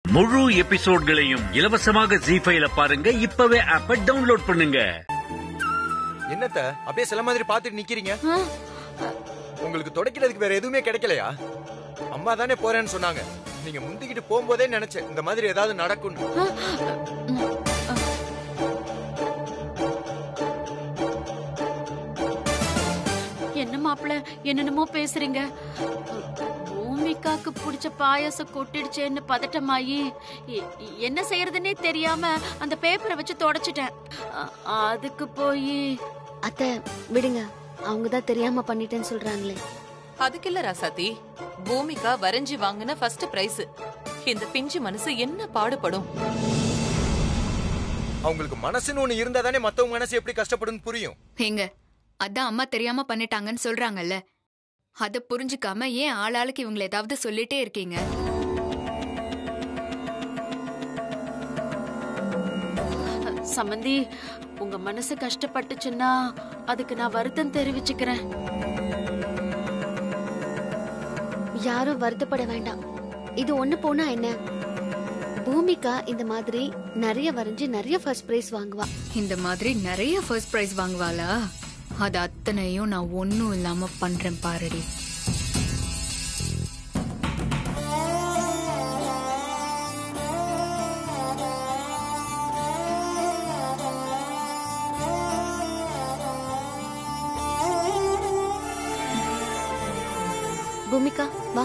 முழு எபிசோட்களையும் இலவசமாக ஜி ஃபைல பாருங்க இப்பவே ஆப்ப டவுன்லோட் பண்ணுங்க என்னத்த அப்படியே சில மாதிரி பாத்துட்டு நிக்கிறீங்க உங்களுக்கு தொடக்கிறதுக்கு வேற எதுவுமே கிடைக்கலையா அம்மா தானே போறேன்னு சொன்னாங்க நீங்க முந்திக்கிட்டு போகும்போதே நினைச்சேன் இந்த மாதிரி ஏதாவது நடக்கும்னு என்ன மாப்பிள என்னென்னமோ பேசுறீங்க பூமிகாக்கு பிடிச்ச பாயாசம் கொட்டிடுச்சேன்னு பதட்டமாயி எ- என்ன செய்யறதுன்னே தெரியாம அந்த பேப்பரை வச்சு தொடச்சிட்டேன் அ- அதுக்கு போய் அத்தை விடுங்க அவங்க தான் தெரியாம பண்ணிட்டேன்னு சொல்றாங்களே அதுக்கு இல்ல ராசாத்தி பூமிகா வரைஞ்சி வாங்கின ஃபர்ஸ்ட் பிரைஸ் இந்த பிஞ்சு மனசு என்ன பாடுபடும் அவங்களுக்கு மனசுன்னு ஒண்ணு இருந்தா தானே மத்தவங்க மனசு எப்படி கஷ்டப்படும்னு புரியும் ஏங்க அதான் அம்மா தெரியாம பண்ணிட்டாங்கன்னு சொல்றாங்கல்ல அத புரிஞ்சுக்காம ஏன் ஆளாளுக்கு இவங்களை ஏதாவது சொல்லிட்டே இருக்கீங்க சம்மந்தி உங்க மனசு கஷ்டப்பட்டுச்சுன்னா அதுக்கு நான் வருத்தம் தெரிவிச்சுக்கிறேன் யாரும் வருத்தப்பட வேண்டாம் இது ஒண்ணு போனா என்ன பூமிகா இந்த மாதிரி நிறைய வரைஞ்சு நிறைய ஃபர்ஸ்ட் பிரைஸ் வாங்குவா இந்த மாதிரி நிறைய ஃபர்ஸ்ட் பிரைஸ் வாங்குவாளா அது அத்தனையும் நான் ஒன்னும் இல்லாம பண்றேன் பாருடி பூமிகா வா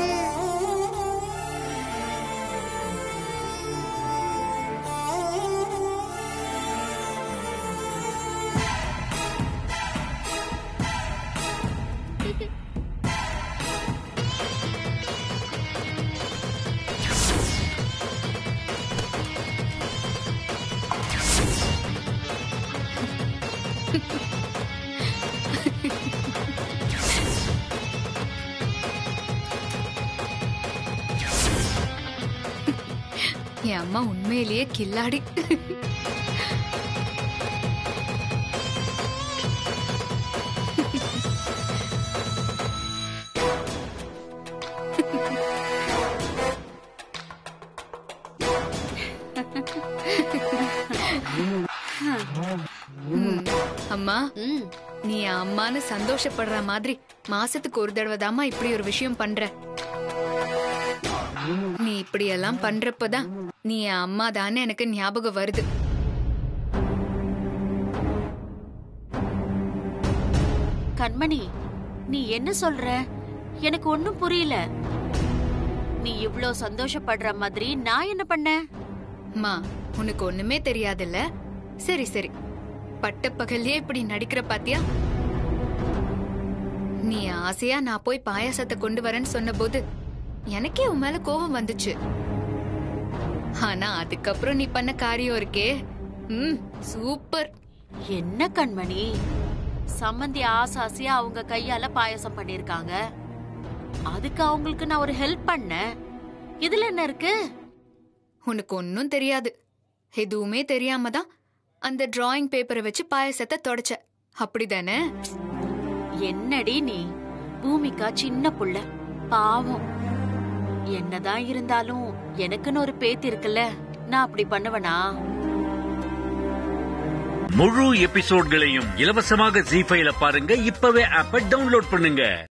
என் அம்மா உண்மையிலேயே கில்லாடி ம், அம்மா ம் நீ என் அம்மான்னு சந்தோஷப்படுற மாதிரி மாசத்துக்கு ஒரு தடவை தாம்மா இப்படி ஒரு விஷயம் பண்ற நீ இப்படி எல்லாம் பண்றப்பதான் நீ என் அம்மா தானே எனக்கு ஞாபகம் வருது கண்மணி நீ என்ன சொல்ற எனக்கு ஒண்ணும் புரியல நீ இவ்ளோ சந்தோஷப்படுற மாதிரி நான் என்ன பண்ணேன் அம்மா உனக்கு ஒண்ணுமே தெரியாதுல்ல சரி சரி பட்ட பகல்லே இப்படி நடிக்கிற பாத்தியா நீ ஆசையா நான் போய் பாயாசத்தை கொண்டு வரேன்னு சொன்னபோது எனக்கே உன் மேல கோபம் வந்துச்சு ஆனா அதுக்கப்புறம் நீ பண்ண காரியம் இருக்கே ம் சூப்பர் என்ன கண்மணி சம்மந்தி ஆசாசியா அவங்க கையால பாயாசம் பண்ணிருக்காங்க அதுக்கு அவங்களுக்கு நான் ஒரு ஹெல்ப் பண்ணேன் இதுல என்ன இருக்கு உனக்கு ஒன்னும் தெரியாது எதுவுமே தெரியாம தான் அந்த டிராயிங் பேப்பரை வச்சு பாயாசத்தை தொடச்ச அப்படிதானே என்னடி நீ பூமிகா சின்ன புள்ள பாவம் என்னதான் இருந்தாலும் எனக்குன்னு ஒரு பேத்தி இருக்குல்ல நான் அப்படி பண்ணுவனா முழு எபிசோட்களையும் இலவசமாக ஜி ஃபைல பாருங்க இப்பவே ஆப்ப டவுன்லோட் பண்ணுங்க